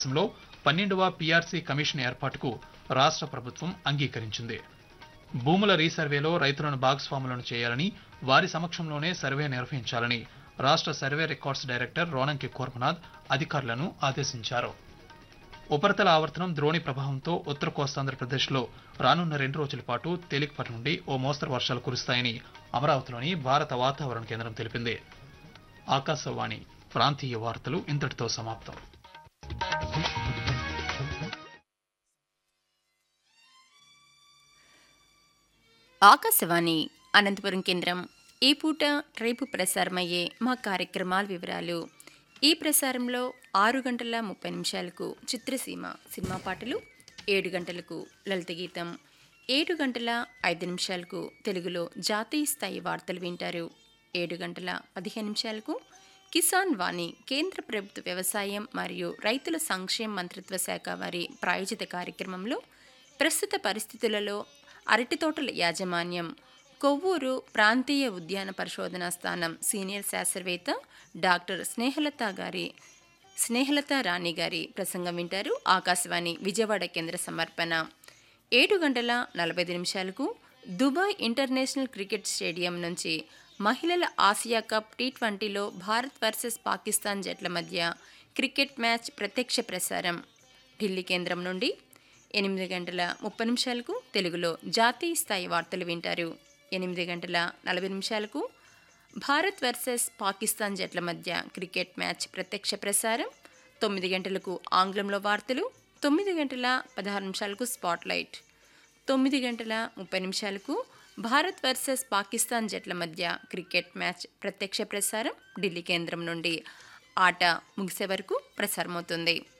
లో పన్నెండవ PRC commission ఏర్పాటుకు రాష్ట్ర ప్రభుత్వం అంగీకరించింది భూముల రీసర్వేలో రైతులను భాగస్వాములను చేయాలని వారి సమక్షంలోనే సర్వే నిర్వహించాలని రాష్ట్ర survey records director Ronanki Kormanath అధికారులను ఆదేశించారు ఉపరితల ఆవర్తనం ద్రోణి ప్రభావంతో ఉత్తర కోస్తాంధ్రప్రదేశ్లో రానున్న రెండు రోజుల పాటు తేలికపాటి నుండి ఓ మోస్తరు వర్షాలు కురుస్తాయని అమరావతిలోని భారత వాతావరణ కేంద్రం తెలిపింది ఆకాశవాణి ప్రాంతీయ వార్తలు ఇంతటితో సమాప్తం ఆకాశవాణి అనంతపురం కేంద్రం ఈ పూట రేపు ప్రసారమయ్యే మా కార్యక్రమాల వివరాలు ఈ ప్రసారంలో ఆరు గంటల ముప్పై నిమిషాలకు చిత్రసీమ సినిమా పాటలు ఏడు గంటలకు లలిత గీతం ఏడు గంటల ఐదు నిమిషాలకు తెలుగులో జాతీయ స్థాయి వార్తలు వింటారు ఏడు గంటల పదిహేను నిమిషాలకు కిసాన్ వాణి కేంద్ర ప్రభుత్వ వ్యవసాయం మరియు రైతుల సంక్షేమ మంత్రిత్వ శాఖ వారి ప్రాయోజిత కార్యక్రమంలో ప్రస్తుత పరిస్థితులలో అరటి తోటల యాజమాన్యం కొవ్వూరు ప్రాంతీయ ఉద్యాన పరిశోధనా స్థానం సీనియర్ శాస్త్రవేత్త డాక్టర్ స్నేహలత గారి స్నేహలత రాణి గారి ప్రసంగం వింటారు ఆకాశవాణి విజయవాడ కేంద్ర సమర్పణ ఏడు గంటల నలభై ఐదు నిమిషాలకు దుబాయ్ ఇంటర్నేషనల్ క్రికెట్ స్టేడియం నుంచి మహిళల ఆసియా కప్ టీ ట్వంటీలో భారత్ వర్సెస్ పాకిస్తాన్ జట్ల మధ్య క్రికెట్ మ్యాచ్ ప్రత్యక్ష ప్రసారం ఢిల్లీ కేంద్రం నుండి ఎనిమిది గంటల ముప్పై నిమిషాలకు తెలుగులో జాతీయ స్థాయి వార్తలు వింటారు ఎనిమిది గంటల నలభై నిమిషాలకు భారత్ వర్సెస్ పాకిస్తాన్ జట్ల మధ్య క్రికెట్ మ్యాచ్ ప్రత్యక్ష ప్రసారం తొమ్మిది గంటలకు ఆంగ్లంలో వార్తలు తొమ్మిది గంటల పదహారు నిమిషాలకు స్పాట్లైట్ తొమ్మిది గంటల ముప్పై నిమిషాలకు భారత్ వర్సెస్ పాకిస్తాన్ జట్ల మధ్య క్రికెట్ మ్యాచ్ ప్రత్యక్ష ప్రసారం ఢిల్లీ కేంద్రం నుండి ఆట ముగిసే వరకు ప్రసారమవుతుంది